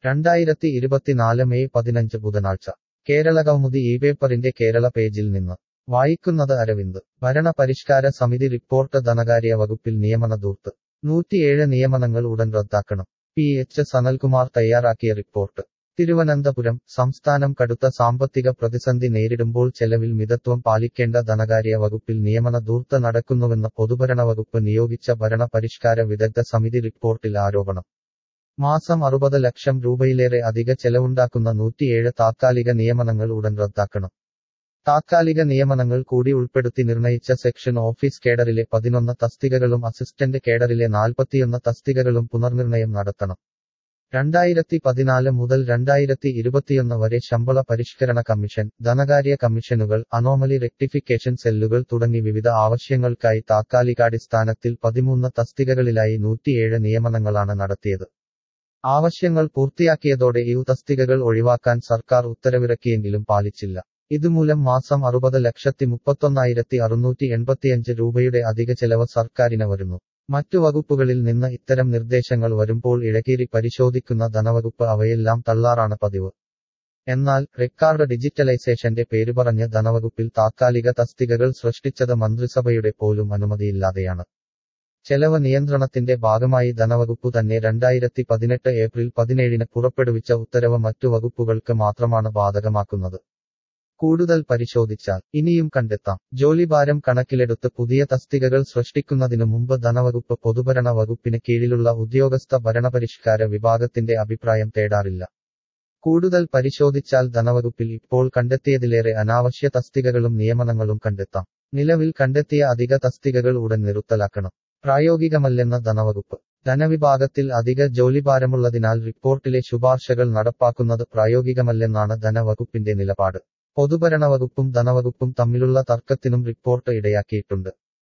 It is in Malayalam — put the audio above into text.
രണ്ടായിരത്തി ഇരുപത്തിനാല് മെയ് പതിനഞ്ച് ബുധനാഴ്ച കേരള കൗമുദി ഈ പേപ്പറിന്റെ കേരള പേജിൽ നിന്ന് വായിക്കുന്നത് അരവിന്ദ് ഭരണ പരിഷ്കാര സമിതി റിപ്പോർട്ട് ധനകാര്യ വകുപ്പിൽ നിയമന ദൂർത്ത് നൂറ്റിയേഴ് നിയമനങ്ങൾ ഉടൻ റദ്ദാക്കണം പി എച്ച് സനൽകുമാർ തയ്യാറാക്കിയ റിപ്പോർട്ട് തിരുവനന്തപുരം സംസ്ഥാനം കടുത്ത സാമ്പത്തിക പ്രതിസന്ധി നേരിടുമ്പോൾ ചെലവിൽ മിതത്വം പാലിക്കേണ്ട ധനകാര്യ വകുപ്പിൽ നിയമന ദൂർത്ത് നടക്കുന്നുവെന്ന പൊതുഭരണ വകുപ്പ് നിയോഗിച്ച ഭരണ പരിഷ്കാര വിദഗ്ധ സമിതി റിപ്പോർട്ടിൽ ആരോപണം മാസം അറുപത് ലക്ഷം രൂപയിലേറെ അധിക ചെലവുണ്ടാക്കുന്ന നൂറ്റിയേഴ് താത്കാലിക നിയമനങ്ങൾ ഉടൻ റദ്ദാക്കണം താത്കാലിക നിയമനങ്ങൾ കൂടി ഉൾപ്പെടുത്തി നിർണയിച്ച സെക്ഷൻ ഓഫീസ് കേഡറിലെ പതിനൊന്ന് തസ്തികകളും അസിസ്റ്റന്റ് കേഡറിലെ നാൽപ്പത്തിയൊന്ന് തസ്തികകളും പുനർനിർണയം നടത്തണം രണ്ടായിരത്തി പതിനാല് മുതൽ രണ്ടായിരത്തി ഇരുപത്തിയൊന്ന് വരെ ശമ്പള പരിഷ്കരണ കമ്മീഷൻ ധനകാര്യ കമ്മീഷനുകൾ അനോമലി റെക്ടിഫിക്കേഷൻ സെല്ലുകൾ തുടങ്ങി വിവിധ ആവശ്യങ്ങൾക്കായി താത്കാലികാടിസ്ഥാനത്തിൽ പതിമൂന്ന് തസ്തികകളിലായി നൂറ്റിയേഴ് നിയമനങ്ങളാണ് നടത്തിയത് ആവശ്യങ്ങൾ പൂർത്തിയാക്കിയതോടെ ഈ തസ്തികകൾ ഒഴിവാക്കാൻ സർക്കാർ ഉത്തരവിറക്കിയെങ്കിലും പാലിച്ചില്ല ഇതുമൂലം മാസം അറുപത് ലക്ഷത്തി മുപ്പത്തൊന്നായിരത്തി അറുന്നൂറ്റി എൺപത്തിയഞ്ച് രൂപയുടെ അധിക ചെലവ് സർക്കാരിന് വരുന്നു മറ്റു വകുപ്പുകളിൽ നിന്ന് ഇത്തരം നിർദ്ദേശങ്ങൾ വരുമ്പോൾ ഇഴകീറി പരിശോധിക്കുന്ന ധനവകുപ്പ് അവയെല്ലാം തള്ളാറാണ് പതിവ് എന്നാൽ റെക്കാർഡ് ഡിജിറ്റലൈസേഷന്റെ പേരുപറഞ്ഞ് ധനവകുപ്പിൽ താത്കാലിക തസ്തികകൾ സൃഷ്ടിച്ചത് മന്ത്രിസഭയുടെ പോലും അനുമതിയില്ലാതെയാണ് ചെലവ് നിയന്ത്രണത്തിന്റെ ഭാഗമായി ധനവകുപ്പ് തന്നെ രണ്ടായിരത്തി പതിനെട്ട് ഏപ്രിൽ പതിനേഴിന് പുറപ്പെടുവിച്ച ഉത്തരവ് മറ്റു വകുപ്പുകൾക്ക് മാത്രമാണ് ബാധകമാക്കുന്നത് കൂടുതൽ പരിശോധിച്ചാൽ ഇനിയും കണ്ടെത്താം ജോലിഭാരം കണക്കിലെടുത്ത് പുതിയ തസ്തികകൾ സൃഷ്ടിക്കുന്നതിനു മുമ്പ് ധനവകുപ്പ് പൊതുഭരണ വകുപ്പിന് കീഴിലുള്ള ഉദ്യോഗസ്ഥ ഭരണപരിഷ്കാര വിഭാഗത്തിന്റെ അഭിപ്രായം തേടാറില്ല കൂടുതൽ പരിശോധിച്ചാൽ ധനവകുപ്പിൽ ഇപ്പോൾ കണ്ടെത്തിയതിലേറെ അനാവശ്യ തസ്തികകളും നിയമനങ്ങളും കണ്ടെത്താം നിലവിൽ കണ്ടെത്തിയ അധിക തസ്തികകൾ ഉടൻ നിർത്തലാക്കണം പ്രായോഗികമല്ലെന്ന ധനവകുപ്പ് ധനവിഭാഗത്തിൽ അധിക ജോലിഭാരമുള്ളതിനാൽ റിപ്പോർട്ടിലെ ശുപാർശകൾ നടപ്പാക്കുന്നത് പ്രായോഗികമല്ലെന്നാണ് ധനവകുപ്പിന്റെ നിലപാട് പൊതുഭരണ വകുപ്പും ധനവകുപ്പും തമ്മിലുള്ള തർക്കത്തിനും റിപ്പോർട്ട് ഇടയാക്കിയിട്ടുണ്ട്